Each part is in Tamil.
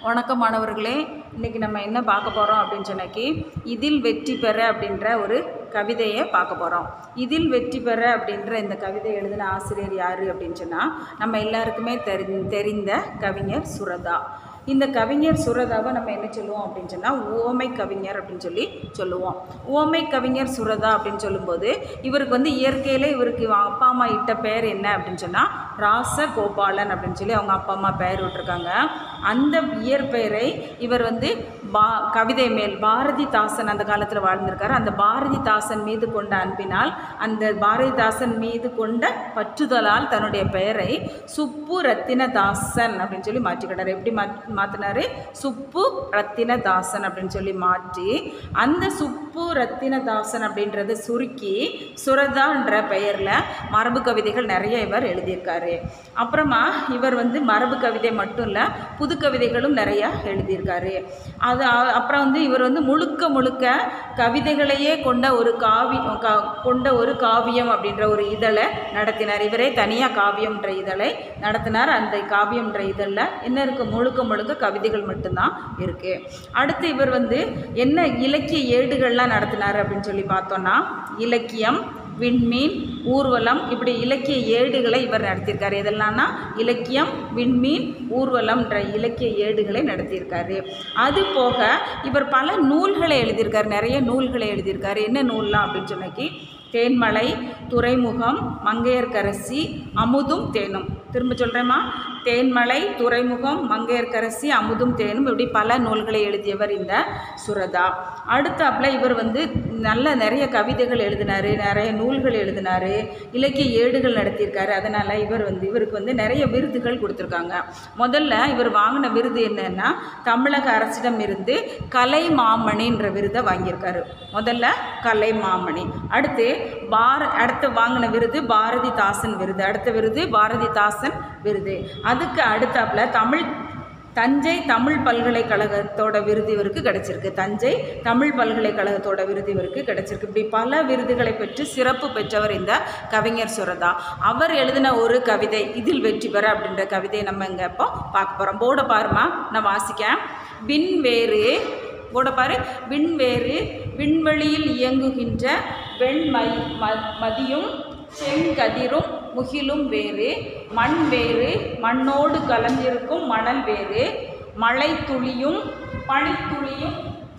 வணக்கம் மாணவர்களே இன்றைக்கி நம்ம என்ன பார்க்க போகிறோம் அப்படின்னு சொன்னாக்கி இதில் வெற்றி பெற அப்படின்ற ஒரு கவிதையை பார்க்க போகிறோம் இதில் வெற்றி பெற அப்படின்ற இந்த கவிதை எழுதின ஆசிரியர் யார் அப்படின்னு சொன்னால் நம்ம எல்லாருக்குமே தெரி தெரிந்த கவிஞர் சுரதா இந்த கவிஞர் சுரதாவை நம்ம என்ன சொல்லுவோம் அப்படின்னு சொன்னால் ஓமை கவிஞர் அப்படின்னு சொல்லி சொல்லுவோம் ஓமை கவிஞர் சுரதா அப்படின்னு சொல்லும்போது இவருக்கு வந்து இயற்கையிலே இவருக்கு இவ அப்பா அம்மா இட்ட பேர் என்ன அப்படின்னு சொன்னால் ராசகோபாலன் அப்படின்னு சொல்லி அவங்க அப்பா அம்மா பெயர் விட்டுருக்காங்க அந்த இயற்பெயரை இவர் வந்து பா கவிதை மேல் பாரதிதாசன் அந்த காலத்தில் வாழ்ந்திருக்காரு அந்த பாரதிதாசன் மீது கொண்ட அன்பினால் அந்த பாரதிதாசன் மீது கொண்ட பற்றுதலால் தன்னுடைய பெயரை சுப்பு ரத்தினதாசன் அப்படின்னு சொல்லி மாற்றிக்கிட்டார் எப்படி மா மாற்றினாரு சுப்பு ரத்தினதாசன் அப்படின்னு சொல்லி மாற்றி அந்த சுப்பு ரத்தினதாசன் அப்படின்றத சுருக்கி சுரதான்ற பெயரில் மரபு கவிதைகள் நிறைய இவர் எழுதியிருக்காரு அப்புறமா இவர் வந்து மரபு கவிதை மட்டும் இல்லை புது கவிதைகளும் நிறையா எழுதியிருக்காரு அது அ- அப்புறம் வந்து இவர் வந்து முழுக்க முழுக்க கவிதைகளையே கொண்ட ஒரு காவி க- கொண்ட ஒரு காவியம் அப்படின்ற ஒரு இதழை நடத்தினார் இவரே தனியாக காவியம்ன்ற இதழை நடத்தினார் அந்த காவியம்ன்ற இதழில் என்ன இருக்குது முழுக்க முழுக்க கவிதைகள் மட்டும்தான் இருக்குது அடுத்து இவர் வந்து என்ன இலக்கிய ஏடுகள்லாம் நடத்தினார் அப்படின்னு சொல்லி பார்த்தோன்னா இலக்கியம் விண்மீன் ஊர்வலம் இப்படி இலக்கிய ஏடுகளை இவர் நடத்தியிருக்காரு இதெல்லாம்னா இலக்கியம் விண்மீன் ஊர்வலம்ன்ற இலக்கிய ஏடுகளை நடத்தியிருக்காரு அது போக இவர் பல நூல்களை எழுதியிருக்காரு நிறைய நூல்களை எழுதியிருக்காரு என்ன நூல்லாம் அப்படின்னு சொன்னக்கி தேன்மலை துறைமுகம் மங்கையர்க்கரசி அமுதும் தேனும் திரும்ப சொல்கிறேம்மா தேன்மலை துறைமுகம் மங்கையர்க்கரசி அமுதும் தேனும் இப்படி பல நூல்களை எழுதியவர் இந்த சுரதா அடுத்தாப்புல இவர் வந்து நல்ல நிறைய கவிதைகள் எழுதினார் நிறைய நூல்கள் எழுதினார் இலக்கிய ஏடுகள் நடத்தியிருக்காரு அதனால் இவர் வந்து இவருக்கு வந்து நிறைய விருதுகள் கொடுத்துருக்காங்க முதல்ல இவர் வாங்கின விருது என்னன்னா தமிழக அரசிடம் இருந்து கலை மாமணின்ற விருதை வாங்கியிருக்காரு முதல்ல கலை மாமணி அடுத்து பார அடுத்து வாங்கின விருது பாரதிதாசன் விருது அடுத்த விருது பாரதிதாசன் விருது அதுக்கு அடுத்தாப்புல தமிழ் தஞ்சை தமிழ் பல்கலைக்கழகத்தோட விருது இவருக்கு கிடைச்சிருக்கு தஞ்சை தமிழ் பல்கலைக்கழகத்தோட விருது இவருக்கு கிடைச்சிருக்கு இப்படி பல விருதுகளை பெற்று சிறப்பு பெற்றவர் இந்த கவிஞர் சுரதா அவர் எழுதின ஒரு கவிதை இதில் வெற்றி பெற அப்படின்ற கவிதையை நம்ம இங்கே இப்போ பார்க்க போகிறோம் போர்டை பாருமா நான் வாசிக்கேன் விண்வேறு போட பாரு விண்வேறு விண்வெளியில் இயங்குகின்ற வெண்மை ம மதியும் செங்கதிரும் முகிலும் வேறு மண் வேறு மண்ணோடு கலந்திருக்கும் மணல் வேறு மழை துளியும் பனித்துளியும்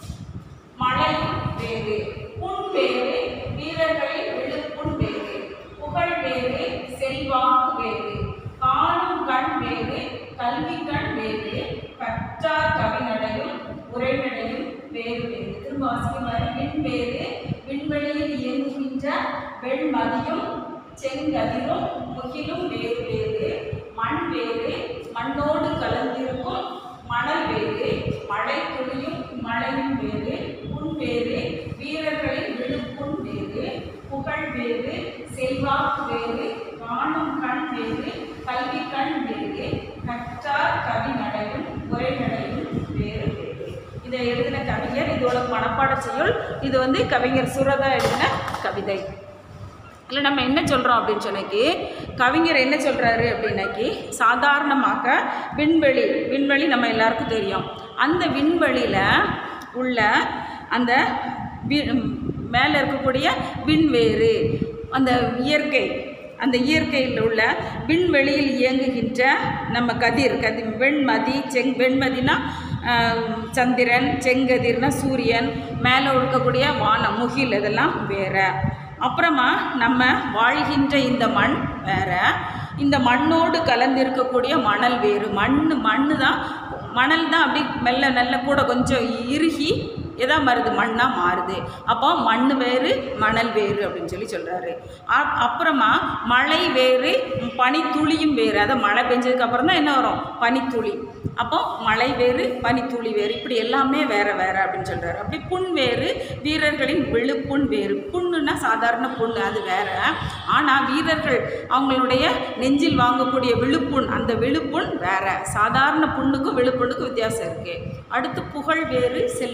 மழையும் வேறு புண் வேறு வீரர்களின் விழுப்புண் வேறு புகழ் வேறு செல்வாக்கு வேறு காணும் கண் வேறு கல்வி கண் வேறு கற்றார் கவிநடையும் உரைநடையும் வேறு வேறு திரும்ப வாசிக்குமாறு விண் வேறு விண்வெளியில் இயங்குகின்ற வெண்மதியும் செங்கதிரும் முகிலும் வேறு வேறு மண் வேறு மண்ணோடு கலந்திருக்கும் மணல் வேறு மழை துளியும் மழையும் வேறு புண் வேறு வீரர்களின் விழுப்புண் வேறு புகழ் வேறு செல்வாக்கு வேறு காணும் கண் வேறு கல்வி கண் வேறு கற்றார் கவி நடையும் உரைநடையும் வேறு வேறு இதை எழுதின கவிஞர் இதோட மனப்பாட செய்யுள் இது வந்து கவிஞர் சுரதா எழுதின கவிதை இல்லை நம்ம என்ன சொல்கிறோம் அப்படின்னு சொன்னக்கி கவிஞர் என்ன சொல்கிறாரு அப்படின்னாக்கி சாதாரணமாக விண்வெளி விண்வெளி நம்ம எல்லாருக்கும் தெரியும் அந்த விண்வெளியில் உள்ள அந்த வி மேலே இருக்கக்கூடிய விண்வேறு அந்த இயற்கை அந்த இயற்கையில் உள்ள விண்வெளியில் இயங்குகின்ற நம்ம கதிர் கதி வெண்மதி செங் வெண்மதினா ஆஹ், சந்திரன் செங்கதிர்னா சூரியன் மேலே இருக்கக்கூடிய வானம் முகில் இதெல்லாம் வேற அப்புறமா நம்ம வாழ்கின்ற இந்த மண் வேற இந்த மண்ணோடு கலந்திருக்கக்கூடிய மணல் வேறு மண் மண் தான் மணல் தான் அப்படி மெல்ல நல்ல கூட கொஞ்சம் இறுகி எதா மாறுது மண்ணாக மாறுது அப்போ மண் வேறு மணல் வேறு அப்படின்னு சொல்லி சொல்கிறாரு அப்புறமா மழை வேறு பனித்துளியும் வேறு அதை மழை பெஞ்சதுக்கு அப்புறம் தான் என்ன வரும் பனித்துளி அப்போ மழை வேறு பனித்துளி வேறு இப்படி எல்லாமே வேற வேற அப்படின்னு சொல்கிறாரு அப்படி புண் வேறு வீரர்களின் விழுப்புண் வேறு புண்ணுன்னா சாதாரண புண்ணு அது வேற ஆனால் வீரர்கள் அவங்களுடைய நெஞ்சில் வாங்கக்கூடிய விழுப்புண் அந்த விழுப்புண் வேற சாதாரண புண்ணுக்கும் விழுப்புண்ணுக்கும் வித்தியாசம் இருக்குது அடுத்து புகழ் வேறு செல்வாக்கு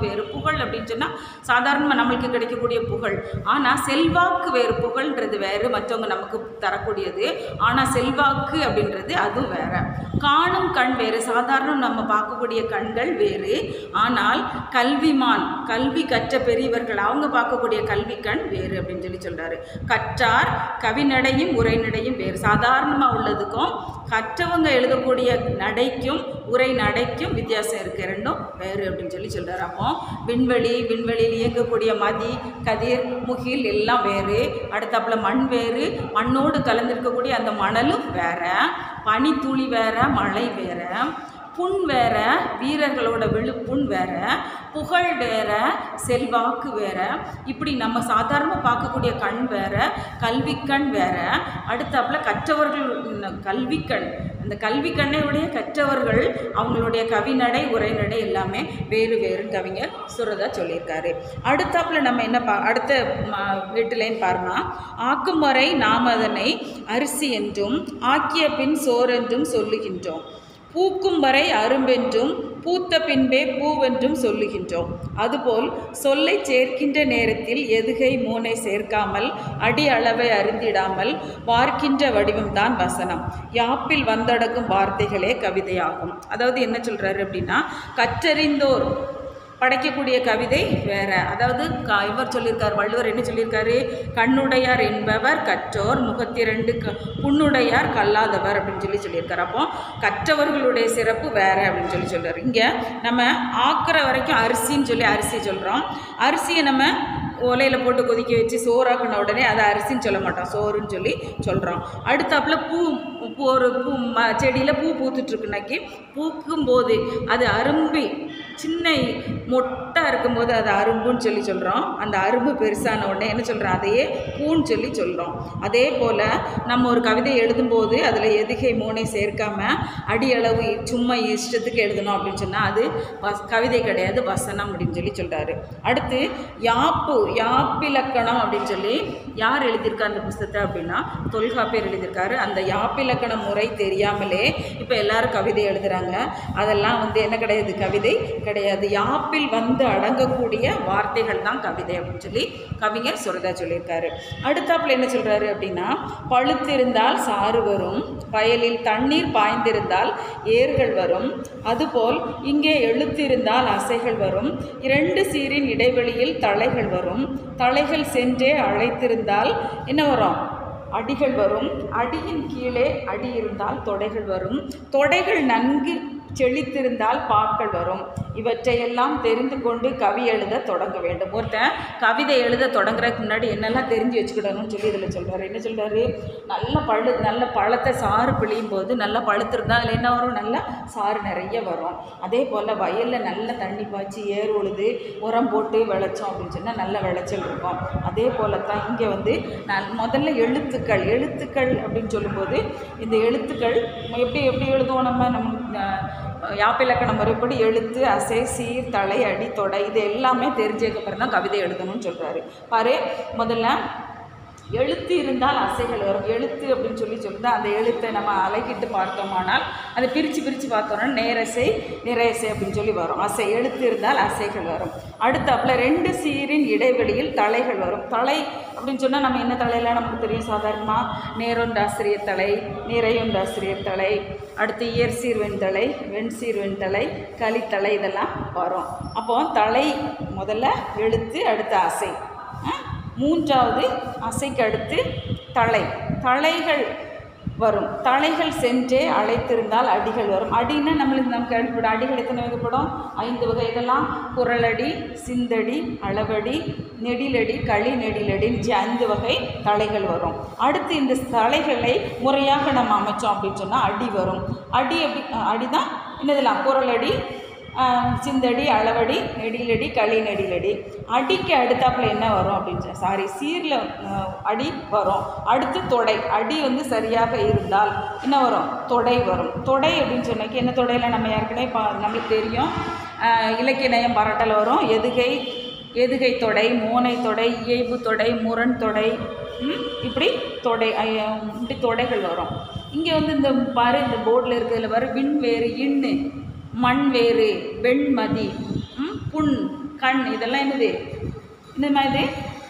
வேறு புகழ் அப்படின்னு சொன்னால் சாதாரணமாக நம்மளுக்கு கிடைக்கக்கூடிய புகழ் ஆனால் செல்வாக்கு வேறு புகழ்ன்றது வேறு மற்றவங்க நமக்கு தரக்கூடியது ஆனால் செல்வாக்கு அப்படின்றது அதுவும் வேறு காணும் கண் வேறு சாதாரண நம்ம பார்க்கக்கூடிய கண்கள் வேறு ஆனால் கல்விமான் கல்வி கற்ற பெரியவர்கள் அவங்க பார்க்கக்கூடிய கல்வி கண் வேறு அப்படின்னு சொல்லி சொல்கிறாரு கற்றார் கவிநடையும் உரைநடையும் வேறு சாதாரணமாக உள்ளதுக்கும் கற்றவங்க எழுதக்கூடிய நடைக்கும் உரை நடைக்கும் வித்தியாசம் இருக்குது ரெண்டும் வேறு அப்படின்னு சொல்லி சொல்கிறார் அப்போ விண்வெளி விண்வெளியில் இயங்கக்கூடிய மதி கதிர் முகில் எல்லாம் வேறு அடுத்தாப்புல மண் வேறு மண்ணோடு கலந்திருக்கக்கூடிய அந்த மணலும் வேற பனித்துளி வேற மழை வேற புண் வேற வீரர்களோட விழுப்புண் வேற புகழ் வேற செல்வாக்கு வேற இப்படி நம்ம சாதாரண பார்க்கக்கூடிய கண் வேற கல்விக்கண் வேற அடுத்தாப்புல கற்றவர்கள் ம், கல்விக்கண் அந்த கல்வி கண்ணையுடைய கற்றவர்கள் அவங்களுடைய கவிநடை உரைநடை எல்லாமே வேறு வேறுன்னு கவிஞர் சுரதா சொல்லியிருக்காரு அடுத்தாப்புல நம்ம என்ன பா அடுத்த வீட்டிலேன்னு பாருங்க ஆக்கும் வரை நாம் அதனை அரிசி என்றும் ஆக்கிய பின் சோறென்றும் சொல்லுகின்றோம் பூக்கும் வரை அரும்பென்றும் பூத்த பின்பே பூவென்றும் சொல்லுகின்றோம் அதுபோல் சொல்லை சேர்க்கின்ற நேரத்தில் எதுகை மூனை சேர்க்காமல் அடி அளவை அறிந்திடாமல் பார்க்கின்ற வடிவம்தான் வசனம் யாப்பில் வந்தடங்கும் வார்த்தைகளே கவிதையாகும் அதாவது என்ன சொல்றாரு அப்படின்னா கற்றறிந்தோர் படைக்கக்கூடிய கவிதை வேற அதாவது க இவர் சொல்லியிருக்கார் வள்ளுவர் என்ன சொல்லியிருக்காரு கண்ணுடையார் என்பவர் கற்றோர் முகத்திரண்டு க புண்ணுடையார் கல்லாதவர் அப்படின்னு சொல்லி சொல்லியிருக்காரு அப்போ கற்றவர்களுடைய சிறப்பு வேற அப்படின்னு சொல்லி சொல்றாரு இங்கே நம்ம ஆக்குற வரைக்கும் அரிசின்னு சொல்லி அரிசி சொல்கிறோம் அரிசியை நம்ம ஒலையில் போட்டு கொதிக்க வச்சு சோறாக்குன உடனே அதை அரிசின்னு சொல்ல மாட்டோம் சோறுன்னு சொல்லி சொல்கிறோம் அடுத்தாப்புல பூ பூ ஒரு பூ ம செடியில் பூ பூத்துட்ருக்குனாக்கி பூக்கும் போது அது அரும்பி சின்ன மொட்டாக இருக்கும்போது அது அரும்புன்னு சொல்லி சொல்கிறோம் அந்த அரும்பு பெருசான உடனே என்ன சொல்கிறோம் அதையே பூன்னு சொல்லி சொல்கிறோம் அதே போல் நம்ம ஒரு கவிதை எழுதும்போது அதில் எதுகை மூனை சேர்க்காம அடியளவு சும்மா இஷ்டத்துக்கு எழுதணும் அப்படின்னு சொன்னால் அது வஸ் கவிதை கிடையாது வசனம் அப்படின்னு சொல்லி சொல்கிறாரு அடுத்து யாப்பு யாப்பிலக்கணம் அப்படின்னு சொல்லி யார் எழுதியிருக்கா அந்த புஸ்தகத்தை அப்படின்னா தொல்காப்பியர் எழுதியிருக்காரு அந்த யாப்பிலக்கண முறை தெரியாமலே இப்போ எல்லாரும் கவிதை எழுதுகிறாங்க அதெல்லாம் வந்து என்ன கிடையாது கவிதை கிடையாது யாப்பில் வந்து அடங்கக்கூடிய வார்த்தைகள் தான் கவிதை அப்படின்னு சொல்லி கவிஞர் சுரதா சொல்லியிருக்காரு அடுத்தாப்புல என்ன சொல்கிறாரு அப்படின்னா பழுத்திருந்தால் சாறு வரும் வயலில் தண்ணீர் பாய்ந்திருந்தால் ஏர்கள் வரும் அதுபோல் இங்கே எழுத்திருந்தால் அசைகள் வரும் இரண்டு சீரின் இடைவெளியில் தலைகள் வரும் தலைகள் சென்றே அழைத்திருந்தால் என்ன வரும் அடிகள் வரும் அடியின் கீழே அடி இருந்தால் தொடைகள் வரும் தொடைகள் நன்கு செழித்திருந்தால் பாக்கள் வரும் இவற்றையெல்லாம் தெரிந்து கொண்டு கவி எழுத தொடங்க வேண்டும் ஒருத்தன் கவிதை எழுத தொடங்குறதுக்கு முன்னாடி என்னெல்லாம் தெரிஞ்சு வச்சுக்கிடணும்னு சொல்லி இதில் சொல்கிறாரு என்ன சொல்கிறாரு நல்ல பழு நல்ல பழத்தை சாறு பிழியும் போது நல்லா பழுத்திருந்தா அதில் என்ன வரும் நல்லா சாறு நிறைய வரும் அதே போல் வயலில் நல்ல தண்ணி பாய்ச்சி ஏர் உழுது உரம் போட்டு விளைச்சோம் அப்படின்னு சொன்னால் நல்ல விளைச்சல் இருக்கும் அதே போல் தான் இங்கே வந்து நான் முதல்ல எழுத்துக்கள் எழுத்துக்கள் அப்படின்னு சொல்லும்போது இந்த எழுத்துக்கள் எப்படி எப்படி எழுதுவோம் நம்ம நம்ம அஹ், யாப்பிலக்கண முறைப்படி எழுத்து அசை சீர் தலை அடி தொடை இது எல்லாமே தெரிஞ்சதுக்கப்புறம் தான் கவிதை எழுதணும்னு சொல்கிறாரு பாரு முதல்ல எழுத்து இருந்தால் அசைகள் வரும் எழுத்து அப்படின்னு சொல்லி சொல்லிட்டு அந்த எழுத்தை நம்ம அலைகிட்டு பார்த்தோமானால் அதை பிரித்து பிரித்து பார்த்தோம்னா நேரசை நிறையசை அப்படின்னு சொல்லி வரும் அசை எழுத்து இருந்தால் அசைகள் வரும் அடுத்தாப்புல ரெண்டு சீரின் இடைவெளியில் தலைகள் வரும் தலை அப்படின்னு சொன்னால் நம்ம என்ன தலையெல்லாம் நமக்கு தெரியும் சாதாரணமாக நேரொண்டாசிரியர் தலை நிறையொண்டாசிரியர் தலை அடுத்து இயற்சீர் வெண்தலை வெண்சீர் வெண்தலை களித்தலை இதெல்லாம் வரும் அப்போ தலை முதல்ல எழுத்து அடுத்து அசை ஆ? மூன்றாவது அசைக்கு அடுத்து தலை தலைகள் வரும் தலைகள் சென்றே அழைத்திருந்தால் அடிகள் வரும் அடின்னா நம்மளுக்கு நமக்கு அடிப்படும் அடிகள் எத்தனை வகைப்படும் ஐந்து வகை இதெல்லாம் குரலடி சிந்தடி அளவடி நெடிலடி களி நெடிலடின்னு ஜி ஐந்து வகை தலைகள் வரும் அடுத்து இந்த தலைகளை முறையாக நம்ம அமைச்சோம் அப்படின்னு சொன்னால் அடி வரும் அடி எப்படி அடி தான் என்னதெல்லாம் குரலடி ஆஹ் சிந்தடி அளவடி நெடிலடி களி நெடிலடி அடிக்கு அடுத்தாப்புல என்ன வரும் அப்படின்னு சாரி சீரில் அடி வரும் அடுத்து தொடை அடி வந்து சரியாக இருந்தால் என்ன வரும் தொடை வரும் தொடை அப்படின்னு சொன்னாக்கி என்ன தொடையில் நம்ம ஏற்கனவே பா நம்மளுக்கு தெரியும் ஆஹ் இலக்கிய நயம் பாராட்டல் வரும் எதுகை எதுகை தொடை மோனை தொடை இயைபு தொடை முரண் தொடை ம், இப்படி தொடை ஐய- இப்படி தொடைகள் வரும் இங்கே வந்து இந்த பாரு இந்த போர்டில் இருக்கிறதுல வர விண் வேறு இன்னு மண் வேறு வெண்மதி ம், புண் கண் இதெல்லாம் என்னது என்னம்மா இது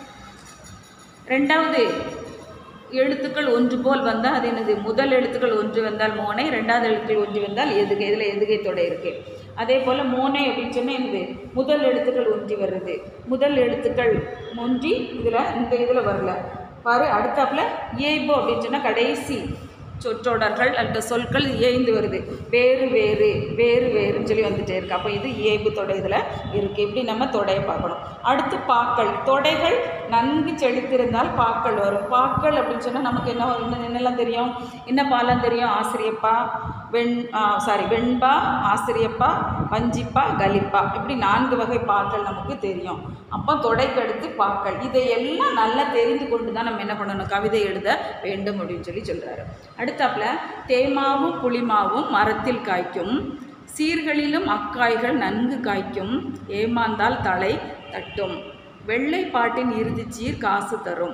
ரெண்டாவது எழுத்துக்கள் ஒன்று போல் வந்தால் அது என்னது முதல் எழுத்துக்கள் ஒன்று வந்தால் மோனை ரெண்டாவது எழுத்துக்கள் ஒன்று வந்தால் எதுகை இதில் எதுகை தொடை இருக்குது அதே போல் மோனை அப்படின்னு சொன்னால் என்னது முதல் எழுத்துக்கள் ஒன்றி வருது முதல் எழுத்துக்கள் ஒன்றி இதில் இந்த இதில் வரல பாரு அடுத்தாப்புல ஏய்போ அப்படின்னு சொன்னால் கடைசி சொற்றொடர்கள் அல்லது சொற்கள் ஏய்ந்து வருது வேறு வேறு வேறு வேறுன்னு சொல்லி வந்துட்டே இருக்கு அப்போ இது ஏய்பு தொடை இதில் இருக்குது இப்படி நம்ம தொடையை பார்க்கணும் அடுத்து பாக்கள் தொடைகள் நன்கு செழித்திருந்தால் பாக்கள் வரும் பாக்கள் அப்படின்னு சொன்னால் நமக்கு என்ன என்ன என்னெல்லாம் தெரியும் என்ன பாலாம் தெரியும் ஆசிரியப்பா வெண் சாரி வெண்பா ஆசிரியப்பா வஞ்சிப்பா கலிப்பா இப்படி நான்கு வகை பாக்கள் நமக்கு தெரியும் அப்போ தொடைக்கு அடுத்து பாக்கள் இதையெல்லாம் நல்லா தெரிந்து கொண்டு தான் நம்ம என்ன பண்ணணும் கவிதை எழுத வேண்டும் அப்படின்னு சொல்லி சொல்கிறாரு அடுத்தாப்புல தேமாவும் புளிமாவும் மரத்தில் காய்க்கும் சீர்களிலும் அக்காய்கள் நன்கு காய்க்கும் ஏமாந்தால் தலை தட்டும் வெள்ளை பாட்டின் இறுதிச் சீர் காசு தரும்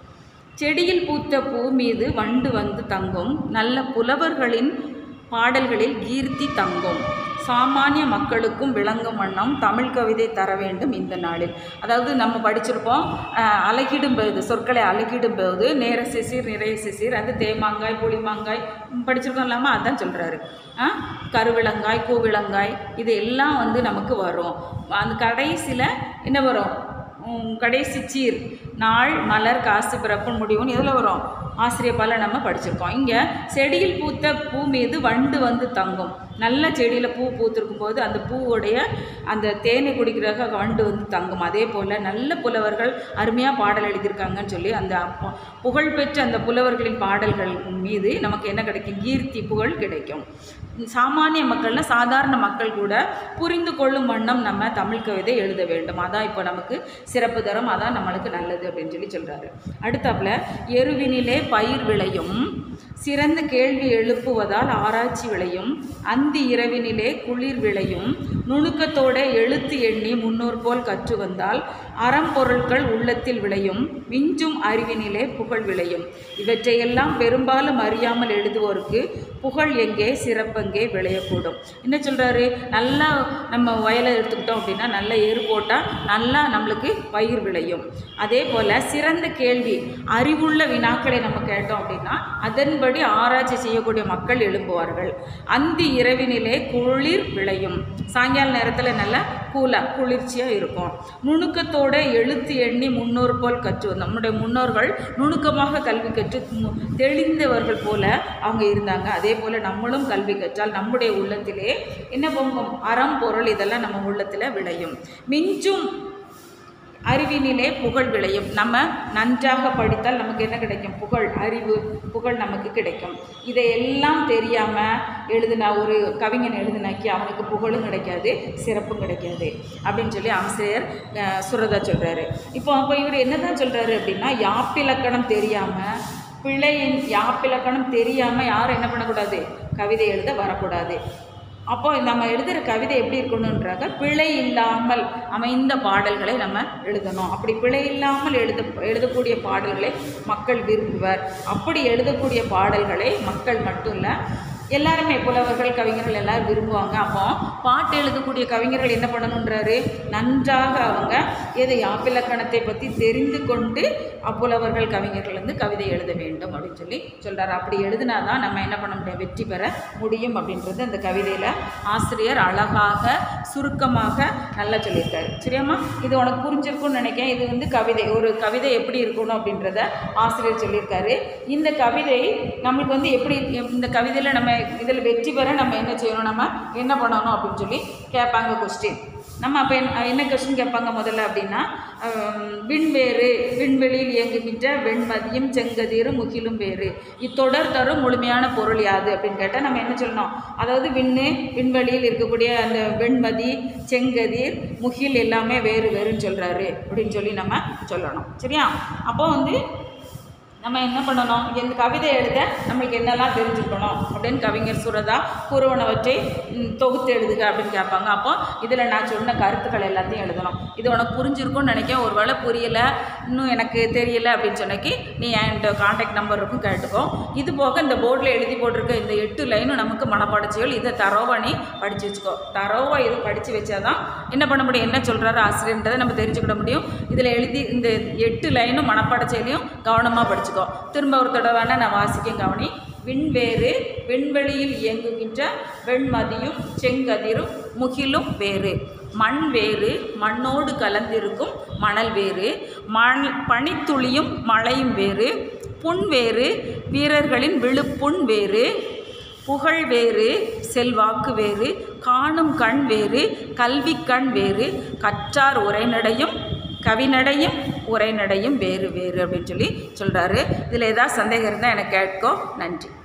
செடியில் பூத்த பூ மீது வண்டு வந்து தங்கும் நல்ல புலவர்களின் பாடல்களில் கீர்த்தி தங்கும் சாமானிய மக்களுக்கும் விளங்கும் வண்ணம் தமிழ் கவிதை தர வேண்டும் இந்த நாளில் அதாவது நம்ம படிச்சிருப்போம் அஹ், அலகிடும் போது சொற்களை அலகிடும் போது நேர சிசிர் நிறைய சிசிர் அது தேமாங்காய் புளிமாங்காய் ம், படிச்சிருக்கோம் இல்லாமல் அதான் சொல்கிறாரு கருவிளங்காய் கூவிளங்காய் இது எல்லாம் வந்து நமக்கு வரும் அந்த கடைசியில் என்ன வரும் உம், கடைசி சீர் நாள் மலர் காசு பிறப்புன்னு முடிவுன்னு எதில் வரும் ஆசிரியப்பால் நம்ம படிச்சிருக்கோம் இங்கே செடியில் பூத்த பூ மீது வண்டு வந்து தங்கும் நல்ல செடியில் பூ பூத்திருக்கும் போது அந்த பூவுடைய அந்த தேனை குடிக்கிறதுக்காக வண்டு வந்து தங்கும் அதே போல் நல்ல புலவர்கள் அருமையாக பாடல் எழுதியிருக்காங்கன்னு சொல்லி அந்த அப்ப- புகழ்பெற்ற அந்த புலவர்களின் பாடல்கள் மீது நமக்கு என்ன கிடைக்கும் கீர்த்தி புகழ் கிடைக்கும் சாமானிய மக்கள்னா சாதாரண மக்கள் கூட புரிந்து கொள்ளும் வண்ணம் நம்ம தமிழ் கவிதை எழுத வேண்டும் அதான் இப்போ நமக்கு சிறப்பு தரம் அதான் நம்மளுக்கு நல்லது அப்படின்னு சொல்லி சொல்கிறாரு அடுத்தாப்புல எருவினிலே பயிர் விளையும் சிறந்த கேள்வி எழுப்புவதால் ஆராய்ச்சி விளையும் அந்தி இரவினிலே குளிர் விளையும் நுணுக்கத்தோட எழுத்து எண்ணி முன்னோர் போல் கற்று வந்தால் அறம்பொருட்கள் உள்ளத்தில் விளையும் விஞ்சும் அறிவினிலே புகழ் விளையும் இவற்றையெல்லாம் பெரும்பாலும் அறியாமல் எழுதுவோருக்கு புகழ் எங்கே சிறப்பெங்கே விளையக்கூடும் என்ன சொல்கிறாரு நல்லா நம்ம வயலை எடுத்துக்கிட்டோம் அப்படின்னா நல்ல ஏறு போட்டால் நல்லா நம்மளுக்கு பயிர் விளையும் அதே போல் சிறந்த கேள்வி அறிவுள்ள வினாக்களை நம்ம கேட்டோம் அப்படின்னா அதன்படி ஆராய்ச்சி செய்யக்கூடிய மக்கள் எழும்புவார்கள் அந்தி இரவினிலே குளிர் விளையும் சாயங்கால நேரத்தில் நல்லா கூலாக குளிர்ச்சியாக இருக்கும் நுணுக்கத்தோட எழுத்து எண்ணி முன்னோர் போல் கற்று நம்முடைய முன்னோர்கள் நுணுக்கமாக கல்வி கற்று மு- தெளிந்தவர்கள் போல அவங்க இருந்தாங்க அதே போல் நம்மளும் கல்வி கற்றால் நம்முடைய உள்ளத்திலே என்ன பொங்கும் அறம் பொருள் இதெல்லாம் நம்ம உள்ளத்தில் விளையும் மிஞ்சும் அறிவினிலே புகழ் விளையும் நம்ம நன்றாக படித்தால் நமக்கு என்ன கிடைக்கும் புகழ் அறிவு புகழ் நமக்கு கிடைக்கும் இதையெல்லாம் தெரியாமல் எழுதின ஒரு கவிஞன் எழுதினாக்கி அவனுக்கு புகழும் கிடைக்காது சிறப்பும் கிடைக்காது அப்படின்னு சொல்லி ஆசிரியர் அஹ், சுரதா சொல்கிறாரு இப்போ அப்போ இவர் என்னதான் சொல்கிறாரு அப்படின்னா யாப்பிலக்கணம் தெரியாமல் பிழையின் யாப்பிலக்கணம் தெரியாமல் யாரும் என்ன பண்ணக்கூடாது கவிதை எழுத வரக்கூடாது அப்போ நம்ம எழுதுகிற கவிதை எப்படி இருக்கணுன்றாக்க பிழை இல்லாமல் அமைந்த பாடல்களை நம்ம எழுதணும் அப்படி பிழை இல்லாமல் எழுத எழுதக்கூடிய பாடல்களை மக்கள் விரும்புவர் அப்படி எழுதக்கூடிய பாடல்களை மக்கள் மட்டும் இல்லை எல்லாருமே புலவர்கள் கவிஞர்கள் எல்லாரும் விரும்புவாங்க அப்போ பாட்டு எழுதக்கூடிய கவிஞர்கள் என்ன பண்ணணுன்றாரு நன்றாக அவங்க எதை ஆப்பிலக்கணத்தை பற்றி தெரிந்து கொண்டு அப்புலவர்கள் கவிஞர்கள் வந்து கவிதை எழுத வேண்டும் அப்படின்னு சொல்லி சொல்கிறார் அப்படி எழுதினா தான் நம்ம என்ன பண்ண முடியும் வெற்றி பெற முடியும் அப்படின்றது அந்த கவிதையில் ஆசிரியர் அழகாக சுருக்கமாக நல்லா சொல்லியிருக்காரு சரியாம்மா இது உனக்கு புரிஞ்சிருக்கும்னு நினைக்கிறேன் இது வந்து கவிதை ஒரு கவிதை எப்படி இருக்கணும் அப்படின்றத ஆசிரியர் சொல்லியிருக்காரு இந்த கவிதை நம்மளுக்கு வந்து எப்படி இந்த கவிதையில் நம்ம இதில் வெற்றி பெற நம்ம என்ன செய்யணும் நம்ம என்ன பண்ணணும் அப்படின்னு சொல்லி கேட்பாங்க கொஸ்டின் நம்ம அப்போ என்ன என்ன கொஸ்டின் கேட்பாங்க முதல்ல அப்படின்னா ஹம், விண்வேறு விண்வெளியில் இயங்குகின்ற வெண்மதியும் செங்கதிரும் முகிலும் வேறு இத்தொடர் தரும் முழுமையான பொருள் யாது அப்படின்னு கேட்டால் நம்ம என்ன சொல்லணும் அதாவது விண்ணு விண்வெளியில் இருக்கக்கூடிய அந்த வெண்மதி செங்கதிர் முகில் எல்லாமே வேறு வேறுன்னு சொல்கிறாரு அப்படின்னு சொல்லி நம்ம சொல்லணும் சரியா அப்போ வந்து நம்ம என்ன பண்ணணும் இந்த கவிதை எழுத நம்மளுக்கு என்னெல்லாம் தெரிஞ்சுக்கணும் அப்படின்னு கவிஞர் சுரதா கூறுவனவற்றை ம், தொகுத்து எழுதுக அப்படின்னு கேட்பாங்க அப்போ இதில் நான் சொன்ன கருத்துக்கள் எல்லாத்தையும் எழுதணும் இது உனக்கு புரிஞ்சிருக்கும்னு நினைக்கிறேன் ஒரு வேளை புரியலை இன்னும் எனக்கு தெரியல அப்படின்னு சொன்னக்கி நீ என்கிட்ட காண்டாக்ட் நம்பர் இருக்கும் கேட்டுக்கோ இது போக இந்த போர்டில் எழுதி போட்டிருக்க இந்த எட்டு லைனும் நமக்கு மனப்பாடச்சிகள் இதை தரோவா நீ படித்து வச்சுக்கோ தரோவா இது படித்து வச்சாதான் என்ன பண்ண முடியும் என்ன சொல்கிறாரு ஆசிரியர்ன்றதை நம்ம தெரிஞ்சுக்கிட முடியும் இதில் எழுதி இந்த எட்டு லைனும் மனப்பாடச்செயலையும் கவனமாக படிச்சுக்கோ திரும்ப ஒரு தடவை வேணா நான் வாசிக்க கவனி விண்வேறு விண்வெளியில் இயங்குகின்ற வெண்மதியும் செங்கதிரும் முகிலும் வேறு மண் வேறு மண்ணோடு கலந்திருக்கும் மணல் வேறு மண் பனித்துளியும் மழையும் வேறு புண் வேறு வீரர்களின் விழுப்புண் வேறு புகழ் வேறு செல்வாக்கு வேறு காணும் கண் வேறு கல்வி கண் வேறு கற்றார் உரைநடையும் கவிநடையும் உரைநடையும் வேறு வேறு அப்படின்னு சொல்லி சொல்கிறாரு இதில் ஏதாவது சந்தேகம் இருந்தால் எனக்கு கேட்கோ நன்றி